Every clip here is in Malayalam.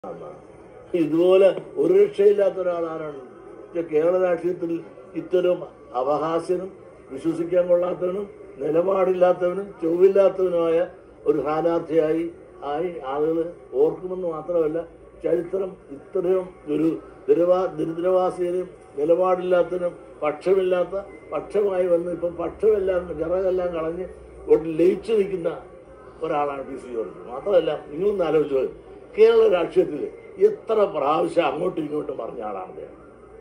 ഇതുപോലെ ഒരു രക്ഷയില്ലാത്ത ഒരാൾ ആരാണ് ഇത് കേരള രാഷ്ട്രീയത്തിൽ ഇത്തരം അപഹാസ്യനും വിശ്വസിക്കാൻ കൊള്ളാത്തവനും നിലപാടില്ലാത്തവനും ചൊവ്വില്ലാത്തവനുമായ ഒരു സ്ഥാനാർത്ഥിയായി ആയി ആളുകൾ ഓർക്കുമെന്ന് മാത്രമല്ല ചരിത്രം ഇത്രയും ഒരു ദുരവാ ദരിദ്രവാസിയിലും നിലപാടില്ലാത്തതിനും പക്ഷമില്ലാത്ത പക്ഷമായി വന്ന് ഇപ്പം പക്ഷമെല്ലാം ചിറകെല്ലാം കളഞ്ഞ് ഒരു ലയിച്ചു നിൽക്കുന്ന ഒരാളാണ് പി സി ജോർജ് മാത്രമല്ല നിങ്ങളൊന്ന് ആലോചിച്ചു കേരള രാഷ്ട്രീയത്തിൽ എത്ര പ്രാവശ്യം അങ്ങോട്ടും ഇങ്ങോട്ടും പറഞ്ഞ ആളാണ് അദ്ദേഹം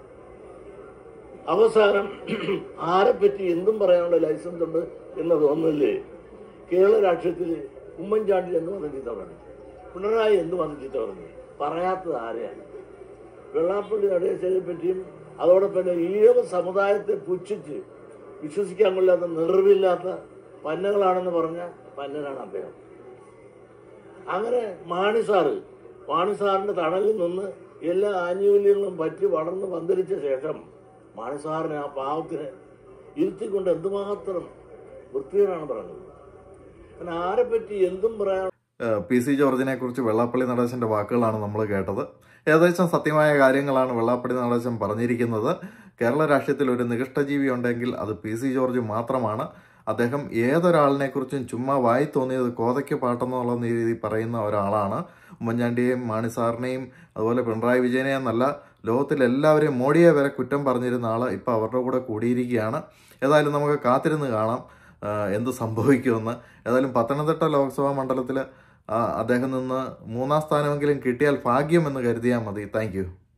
അവസാനം ആരെപ്പറ്റി എന്തും പറയാനുള്ള ലൈസൻസ് ഉണ്ട് എന്ന് തോന്നുന്നില്ലേ കേരള രാഷ്ട്രീയത്തിൽ ഉമ്മൻചാണ്ടി എന്ത് വന്ന് ചീത്ത പറഞ്ഞു പിണറായി എന്ത് വന്ന് ചീത്ത പറഞ്ഞു പറയാത്തത് ആരെയാണ് വെള്ളാപ്പള്ളി നടേശനെ പറ്റിയും അതോടൊപ്പം തന്നെ ഈഴവ സമുദായത്തെ പുച്ഛിച്ച് വിശ്വസിക്കാൻ കൊള്ളാത്ത നിറവില്ലാത്ത പന്നകളാണെന്ന് പറഞ്ഞ പന്നനാണ് അദ്ദേഹം അങ്ങനെ മാണി സാറ് മാണി സാറിന്റെ തണലിൽ നിന്ന് എല്ലാ ആനുകൂല്യങ്ങളും പറ്റി വളർന്ന് പന്തലിച്ച ശേഷം മാണി സാറിനെ ആ പാവത്തിനെ ഇരുത്തിക്കൊണ്ട് എന്തുമാത്രം വൃത്തികേടാണ് പറഞ്ഞത് അങ്ങനെ ആരെപ്പറ്റി എന്തും പറയാൻ ഏഹ് പി സി ജോർജിനെ കുറിച്ച് വെള്ളാപ്പള്ളി നടേശന്റെ വാക്കുകളാണ് നമ്മൾ കേട്ടത് ഏകദേശം സത്യമായ കാര്യങ്ങളാണ് വെള്ളാപ്പള്ളി നടേശൻ പറഞ്ഞിരിക്കുന്നത് കേരള രാഷ്ട്രീയത്തിൽ ഒരു നികഷ്ടജീവി ഉണ്ടെങ്കിൽ അത് പി സി ജോർജ് മാത്രമാണ് അദ്ദേഹം ഏതൊരാളിനെ കുറിച്ചും ചുമ്മാ വായി തോന്നിയത് കോതയ്ക്ക് പാട്ടെന്നുള്ള രീതി പറയുന്ന ഒരാളാണ് ഉമ്മൻചാണ്ടിയെയും മാണി സാറിനെയും അതുപോലെ പിണറായി വിജയനെയും എന്നല്ല ലോകത്തിലെല്ലാവരെയും മോഡിയെ വരെ കുറ്റം പറഞ്ഞിരുന്ന ആൾ ഇപ്പോൾ അവരുടെ കൂടെ കൂടിയിരിക്കുകയാണ് ഏതായാലും നമുക്ക് കാത്തിരുന്ന് കാണാം ആ, എന്ത് സംഭവിക്കുമെന്ന് ഏതായാലും പത്തനംതിട്ട ലോക്സഭാ മണ്ഡലത്തിൽ അദ്ദേഹം നിന്ന് മൂന്നാം സ്ഥാനമെങ്കിലും കിട്ടിയാൽ ഭാഗ്യം എന്ന് കരുതിയാൽ മതി താങ്ക്